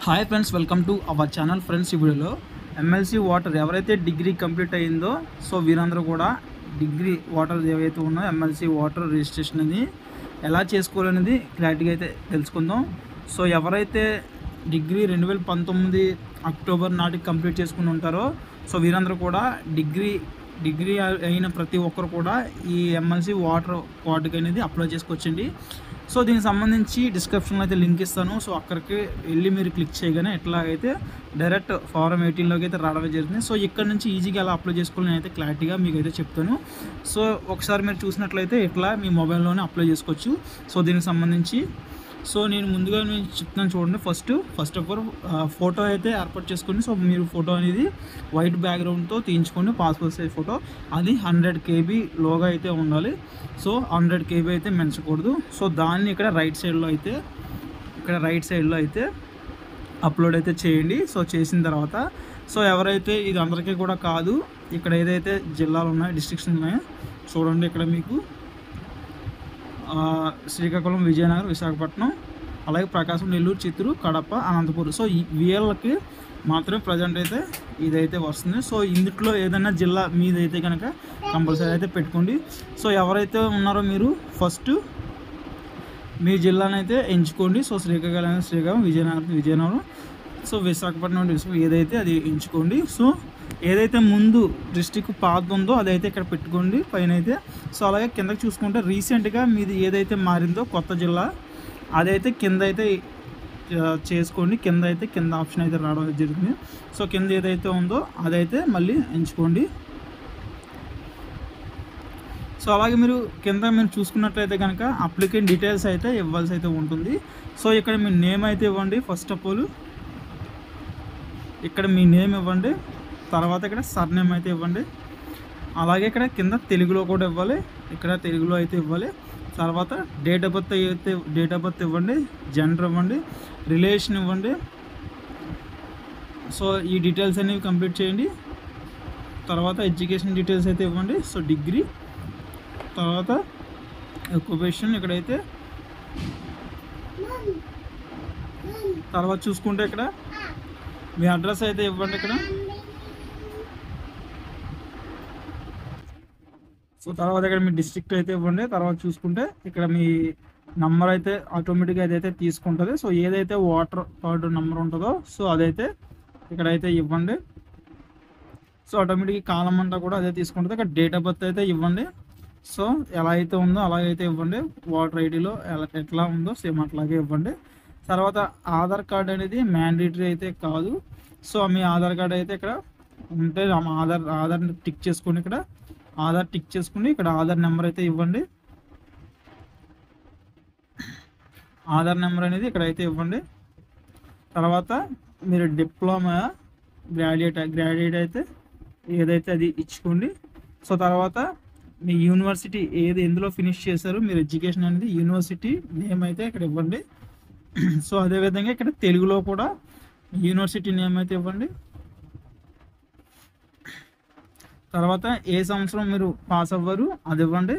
hi friends welcome to our channel friends ఈ వీడియోలో M L C voter ఎవరైతే డిగ్రీ కంప్లీట్ అయ్యిందో సో వీరందరూ కూడా డిగ్రీ వాటర్ ఏవైతే ఉన్నాయో ఎమ్మెల్సీ వాటర్ రిజిస్ట్రేషన్ అనేది ఎలా చేసుకోవాలనేది క్లారిటీగా అయితే తెలుసుకుందాం సో ఎవరైతే డిగ్రీ రెండు వేల పంతొమ్మిది అక్టోబర్ నాటికి కంప్లీట్ చేసుకుని ఉంటారో సో వీరందరూ కూడా డిగ్రీ డిగ్రీ అయిన ప్రతి ఒక్కరు కూడా ఈ ఎమ్మెల్సీ వాటర్ కార్డుకి అనేది అప్లై చేసుకోవచ్చండి సో దీనికి సంబంధించి డిస్క్రిప్షన్లో అయితే లింక్ ఇస్తాను సో అక్కడికి వెళ్ళి మీరు క్లిక్ చేయగానే ఎట్లాగైతే డైరెక్ట్ ఫారం ఎయిటీన్లోకి అయితే రావడం జరుగుతుంది సో ఇక్కడ నుంచి ఈజీగా ఎలా అప్లై చేసుకోవాలి నేనైతే క్లారిటీగా మీకు అయితే చెప్తాను సో ఒకసారి మీరు చూసినట్లయితే ఇట్లా మీ మొబైల్లోనే అప్లై చేసుకోవచ్చు సో దీనికి సంబంధించి సో నేను ముందుగా నేను చెప్తున్నాను చూడండి first first of all photo అయితే ఏర్పాటు చేసుకోండి సో మీరు ఫోటో అనేది వైట్ బ్యాక్గ్రౌండ్తో తీయించుకోండి పాస్పోర్ట్ సైజ్ ఫోటో అది హండ్రెడ్ కేబీ లోగా అయితే ఉండాలి సో హండ్రెడ్ కేబీ అయితే మెంచకూడదు సో దాన్ని ఇక్కడ రైట్ సైడ్లో అయితే ఇక్కడ రైట్ సైడ్లో అయితే అప్లోడ్ అయితే చేయండి సో చేసిన తర్వాత సో ఎవరైతే ఇది అందరికీ కూడా కాదు ఇక్కడ ఏదైతే జిల్లాలు ఉన్నాయో డిస్ట్రిక్ట్స్ ఉన్నాయో చూడండి ఇక్కడ మీకు ఆ, శ్రీకాకుళం విజయనగరం విశాఖపట్నం అలాగే ప్రకాశం నెల్లూరు చిత్తూరు కడప అనంతపురం సో ఈ వీళ్ళకి మాత్రమే ప్రజెంట్ అయితే ఇదైతే వస్తుంది సో ఇందులో ఏదైనా జిల్లా మీదైతే కనుక కంపల్సరీ అయితే పెట్టుకోండి సో ఎవరైతే ఉన్నారో మీరు ఫస్ట్ మీ జిల్లాను అయితే ఎంచుకోండి so Srikakulam Srikakulam Vizianagaram Vizianagaram so Visakhapatnam district ఏదైతే అది ఎంచుకోండి సో ఏదైతే ముందు డిస్టిక్ పాత ఉందో అదైతే ఇక్కడ పెట్టుకోండి పైన అయితే సో అలాగే కిందకి చూసుకుంటే రీసెంట్గా మీది ఏదైతే మారిందో కొత్త జిల్లా అదైతే కింద అయితే ఆ, చేసుకోండి కింద అయితే కింద ఆప్షన్ అయితే రావడం జరుగుతుంది సో కింద ఏదైతే ఉందో అదైతే మళ్ళీ ఎంచుకోండి సో అలాగే మీరు కింద మీరు చూసుకున్నట్లయితే కనుక అప్లికెంట్ డీటెయిల్స్ అయితే ఇవ్వాల్సి అయితే ఉంటుంది సో ఇక్కడ మీ నేమ్ అయితే ఇవ్వండి ఫస్ట్ ఆఫ్ ఆల్ ఇక్కడ మీ నేమ్ ఇవ్వండి తర్వాత ఇక్కడ సర్ నేమ్ అయితే ఇవ్వండి అలాగే ఇక్కడ కింద తెలుగులో కూడా ఇవ్వాలి ఇక్కడ తెలుగులో అయితే ఇవ్వాలి తర్వాత డేట్ ఆఫ్ బర్త్ అయితే డేట్ ఆఫ్ బర్త్ ఇవ్వండి జెండర్ ఇవ్వండి రిలేషన్ ఇవ్వండి సో ఈ డీటెయిల్స్ అనేవి కంప్లీట్ చేయండి తర్వాత ఎడ్యుకేషన్ డీటెయిల్స్ అయితే ఇవ్వండి సో డిగ్రీ తర్వాత ఒక్యుపేషన్ ఇక్కడైతే తర్వాత చూసుకుంటే ఇక్కడ మీ అడ్రస్ అయితే ఇవ్వండి ఇక్కడ సో తర్వాత ఇక్కడ మీ డిస్ట్రిక్ట్ అయితే ఇవ్వండి తర్వాత చూసుకుంటే ఇక్కడ మీ నంబర్ అయితే ఆటోమేటిక్గా అదైతే తీసుకుంటుంది సో ఏదైతే వాటర్ కార్డు నెంబర్ ఉంటుందో సో అదైతే ఇక్కడైతే ఇవ్వండి సో ఆటోమేటిక్ కాలం అంతా కూడా అదే తీసుకుంటుంది ఇక్కడ డేట్ ఆఫ్ బర్త్ అయితే ఇవ్వండి సో ఎలా అయితే ఉందో అలాగైతే ఇవ్వండి వాటర్ ఐడిలో ఎలా ఎట్లా ఉందో సేమ్ అట్లాగే ఇవ్వండి తర్వాత ఆధార్ కార్డ్ అనేది మ్యాండేటరీ అయితే కాదు సో మీ ఆధార్ కార్డ్ అయితే ఇక్కడ ఉంటే ఆ ఆధార్ ఆధార్ టిక్ చేసుకుని ఇక్కడ ఆధార్ టిక్ చేసుకుని ఇక్కడ ఆధార్ నెంబర్ అయితే ఇవ్వండి ఆధార్ నెంబర్ అనేది ఇక్కడ అయితే ఇవ్వండి తర్వాత మీరు డిప్లొమా గ్రాడ్యుయేట్ గ్రాడ్యుయేట్ అయితే ఏదైతే అది ఇచ్చుకోండి సో తర్వాత మీ యూనివర్సిటీ ఏది ఎందులో ఫినిష్ చేశారో మీరు ఎడ్యుకేషన్ అనేది యూనివర్సిటీ నేమ్ అయితే ఇక్కడ ఇవ్వండి సో అదేవిధంగా ఇక్కడ తెలుగులో కూడా యూనివర్సిటీ నేమ్ అయితే ఇవ్వండి తర్వాత ఏ సంవత్సరం మీరు పాస్ అవ్వరు అది ఇవ్వండి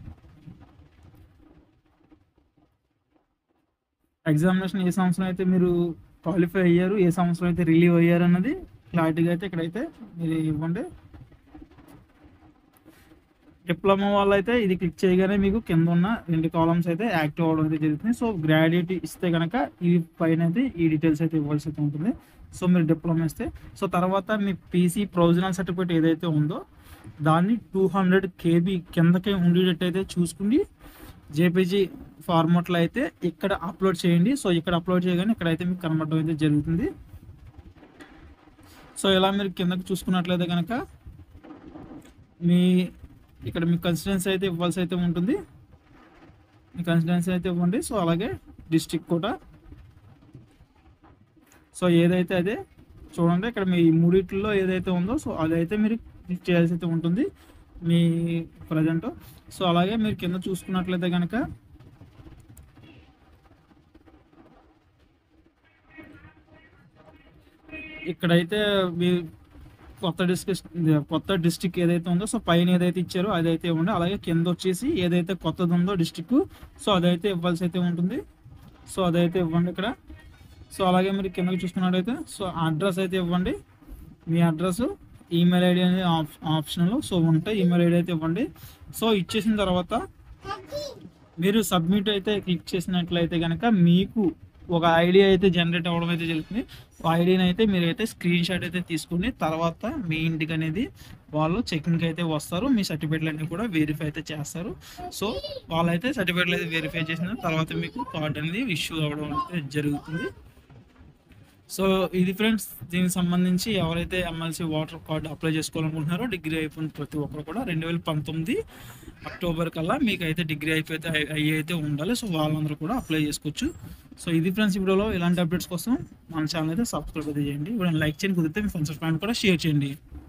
ఎగ్జామినేషన్ ఏ సంవత్సరం అయితే మీరు క్వాలిఫై అయ్యారు ఏ సంవత్సరం అయితే రిలీవ్ అయ్యారు అన్నది క్లారిటీగా అయితే ఇక్కడైతే మీరు ఇవ్వండి డిప్లొమా వాళ్ళు అయితే ఇది క్లిక్ చేయగానే మీకు కింద ఉన్న రెండు కాలమ్స్ అయితే యాక్టివ్ అవ్వడం అయితే జరుగుతుంది సో గ్రాడ్యుయేట్ ఇస్తే కనుక ఈ పైన అయితే ఈ డీటెయిల్స్ అయితే ఇవ్వాల్సి అయితే ఉంటుంది సో మీరు డిప్లొమా ఇస్తే సో తర్వాత మీ పీసీ ప్రొవిజనల్ సర్టిఫికేట్ ఏదైతే ఉందో దాన్ని టూ హండ్రెడ్ కేబీ కిందకే ఉండేటట్టు అయితే చూసుకుని జేపీజీ ఫార్మాట్లో అయితే ఇక్కడ అప్లోడ్ చేయండి సో ఇక్కడ అప్లోడ్ చేయగానే ఇక్కడైతే మీకు కనబడడం అయితే జరుగుతుంది సో ఇలా మీరు కిందకి చూసుకున్నట్లయితే కనుక మీ ఇక్కడ మీ కన్సిడెన్సీ అయితే ఇవ్వాల్సి అయితే ఉంటుంది మీ కన్సిడెన్సీ అయితే ఇవ్వండి సో అలాగే డిస్టిక్ కూడా సో ఏదైతే అదే చూడండి ఇక్కడ మీ మూడిట్లో ఏదైతే ఉందో సో అదైతే మీరు క్లిక్ చేయాల్సి అయితే ఉంటుంది మీ ప్రజెంట్ సో అలాగే మీరు కింద చూసుకున్నట్లయితే కనుక ఇక్కడైతే మీ కొత్త డిస్ట్రిక్ట్ కొత్త డిస్టిక్ ఏదైతే ఉందో సో పైన ఏదైతే ఇచ్చారో అదైతే ఇవ్వండి అలాగే కింద వచ్చేసి ఏదైతే కొత్తది ఉందో డిస్టిక్ సో అదైతే ఇవ్వాల్సి అయితే ఉంటుంది సో అదైతే ఇవ్వండి ఇక్కడ సో అలాగే మీరు కిందకి చూసుకున్నట్టయితే సో అడ్రస్ అయితే ఇవ్వండి మీ అడ్రస్ ఈమెయిల్ ఐడి అనేది ఆప్ ఆప్షనల్ సో ఉంటాయి ఈమెయిల్ ఐడి అయితే ఇవ్వండి సో ఇచ్చేసిన తర్వాత మీరు సబ్మిట్ అయితే క్లిక్ చేసినట్లయితే కనుక మీకు ఒక ఐడి అయితే జనరేట్ అవ్వడం అయితే జరుగుతుంది ఆ ఐడిని అయితే మీరు అయితే స్క్రీన్ షాట్ అయితే తీసుకుని తర్వాత మీ ఇంటికి అనేది వాళ్ళు చెకింగ్ అయితే వస్తారు మీ సర్టిఫికేట్లు అన్ని కూడా వెరిఫై అయితే చేస్తారు సో వాళ్ళైతే సర్టిఫికేట్లు అయితే వెరిఫై చేసిన తర్వాత మీకు కార్డ్ అనేది ఇష్యూ అవ్వడం అయితే జరుగుతుంది సో ఇది ఫ్రెండ్స్ దీనికి సంబంధించి ఎవరైతే ఎమ్మెల్సీ వాటర్ కార్డు అప్లై చేసుకోవాలనుకుంటున్నారో డిగ్రీ అయిపోయిన ప్రతి ఒక్కరు కూడా రెండు వేల పంతొమ్మిది అక్టోబర్ కల్లా మీకు అయితే డిగ్రీ అయిపోతే అయ్యి అయితే ఉండాలి సో వాళ్ళందరూ కూడా అప్లై చేసుకోవచ్చు సో ఇది ఫ్రెండ్స్ ఈ వీడియోలో ఇలాంటి అప్డేట్స్ కోసం మన ఛానల్ అయితే సబ్స్క్రైబ్ అయితే చేయండి ఇప్పుడు లైక్ చేయండి కుదిరితే మీ ఫ్రెండ్స్ ఫ్రెండ్ కూడా షేర్ చేయండి